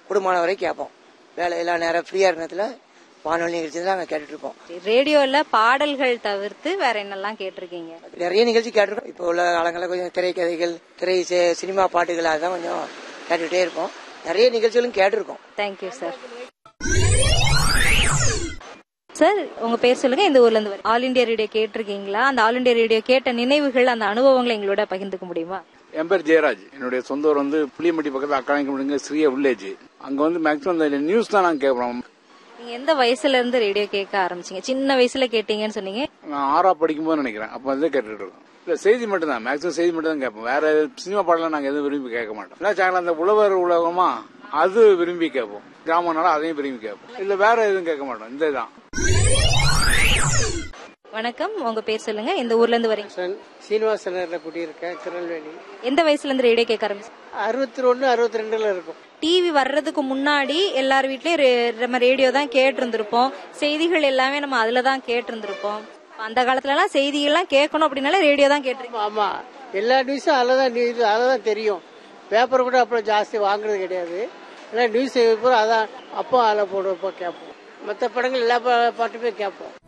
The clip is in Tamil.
குடும்பமான வரை கேட்போம் வேலை எல்லா நேரம் ஃப்ரீயா இருக்கிறதுல வானொலி நிகழ்ச்சி தான் நாங்கள் கேட்டுட்டு இருப்போம் ரேடியோல பாடல்கள் தவிர்த்து வேற என்னெல்லாம் கேட்டிருக்கீங்க நிறைய நிகழ்ச்சி கேட்டிருக்கோம் இப்போ உள்ள காலங்களில் கொஞ்சம் திரைக்கதைகள் திரை சி- சினிமா பாட்டுகள் அதான் கொஞ்சம் கேட்டுக்கிட்டே இருப்போம் நிறைய நிகழ்ச்சிகளும் கேட்டிருக்கோம் தேங்க்யூ சார் சார் உங்க பேர் சொல்லுங்க இந்த ஊர்ல இருந்து வரீங்க. ஆல் இந்தியா ரேடியோ கேட்டிருக்கீங்களா அந்த ஆல் இந்தியா ரேடியோ கேட்ட நினைவுகள் அந்த அனுபவங்களை எங்களோட பகிர்ந்துக்க முடியுமா என் பேர் ஜெயராஜ் என்னுடைய சொந்த ஊர் வந்து புளியம்பட்டி பக்கத்தில் அக்காணிக்கப்படுங்க ஸ்ரீயா வில்லேஜ் அங்க வந்து மேக்ஸிமம் இந்த நியூஸ் தான் நாங்கள் கேட்போம் நீங்க எந்த வயசுல இருந்து ரேடியோ கேட்க ஆரம்பிச்சீங்க சின்ன வயசுல கேட்டீங்கன்னு சொன்னீங்க நான் ஆறா படிக்கும்போது நினைக்கிறேன் அப்போ வந்து கேட்டுட்டு இருக்கோம் இல்ல செய்தி மட்டும் தான் மேக்ஸிமம் செய்தி மட்டும் தான் கேட்போம் வேற சினிமா பாடலாம் நாங்கள் எதுவும் விரும்பி கேட்க மாட்டோம் என்ன சேனல் அந்த உழவர் உலகமா அது விரும்பி கேட்போம் கிராமனால அதையும் விரும்பி கேட்போம் இல்ல வேற எதுவும் கேட்க மாட்டோம் இந்த தான் வணக்கம் உங்க பேர் சொல்லுங்க இந்த ஊர்ல இருந்து வரீங்க சீனிவாச நகர்ல குடியிருக்கேன் திருநெல்வேலி எந்த வயசுல இருந்து ரேடியோ கேட்க ஆரம்பிச்சீங்க அறுபத்தி ஒன்னு அறுபத்தி ரெண்டுல இருக்கும் டிவி வர்றதுக்கு முன்னாடி எல்லார் வீட்லயும் ரே- நம்ம ரேடியோ தான் கேட்டிருந்திருப்போம் செய்திகள் எல்லாமே நம்ம அதுல தான் கேட்டிருந்திருப்போம் அந்த காலத்துல எல்லாம் செய்திகள்லாம் கேட்கணும் அப்படின்னாலே ரேடியோ தான் கேட்டிருக்கோம் ஆமா எல்லா நியூஸும் அதில் தான் நியூஸ் அதில் தான் தெரியும் பேப்பர் கூட அப்புறம் ஜாஸ்தி வாங்குறது கிடையாது எல்லாம் நியூஸ் பூரா அதான் அப்போ அதில் போடுவோம் கேட்போம் மற்ற படங்கள் எல்லா பா- பாட்டுமே கேட்போம்